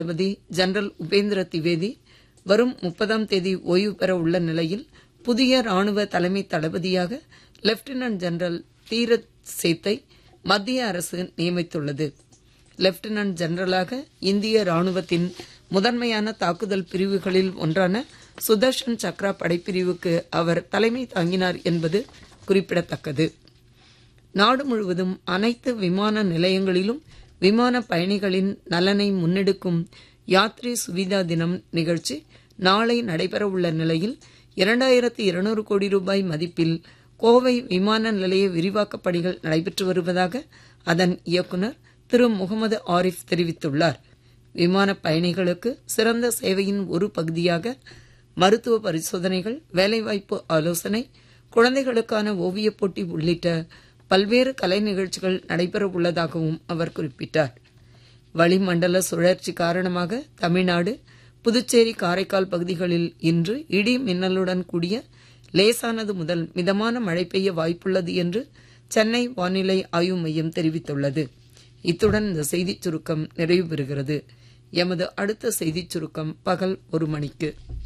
தளபதி general Upendra Dwivedi வரும் முப்பதாம் தேதி ஓய்வு பெற உள்ள நிலையில் புதிய ராணுவ தலைமை தளபதியாக லெப்டினன்ட் ஜெனரல் தீரத் சேத்தை மத்திய அரசு நியமித்துள்ளது லெப்டினன்ட் ஜெனரலாக இந்திய ராணுவத்தின் முதன்மையான தாக்குதல் பிரிவுகளில் ஒன்றான சுதர்ஷன் சக்ரா படைப்பிரிவுக்கு அவர் தலைமை தாங்கினார் என்பது குறிப்பிடத்தக்கது நாடு முழுவதும் அனைத்து விமான நிலையங்களிலும் விமான பயணிகளின் நலனை முன்னெடுக்கும் யாத்ரி சுவிதா தினம் நிகழ்ச்சி நாளை நடைபெறவுள்ள நிலையில் இரண்டாயிரத்தி இருநூறு கோடி ரூபாய் மதிப்பில் கோவை விமான நிலைய விரிவாக்கப் பணிகள் நடைபெற்று வருவதாக அதன் இயக்குநர் திரு முகமது ஆரிஃப் தெரிவித்துள்ளார் விமான பயணிகளுக்கு சிறந்த சேவையின் ஒரு பகுதியாக மருத்துவ பரிசோதனைகள் வேலைவாய்ப்பு ஆலோசனை குழந்தைகளுக்கான ஓவியப் போட்டி உள்ளிட்ட பல்வேறு கலை நிகழ்ச்சிகள் நடைபெற உள்ளதாகவும் அவர் குறிப்பிட்டார் வளிமண்டல சுழற்சி காரணமாக தமிழ்நாடு புதுச்சேரி காரைக்கால் பகுதிகளில் இன்று இடி மின்னலுடன் கூடிய லேசானது முதல் மிதமான மழை பெய்ய வாய்ப்புள்ளது என்று சென்னை வானிலை ஆய்வு மையம் தெரிவித்துள்ளது இத்துடன் இந்த செய்திச் சுருக்கம் நிறைவு பெறுகிறது எமது அடுத்த செய்திச் சுருக்கம் பகல் ஒரு மணிக்கு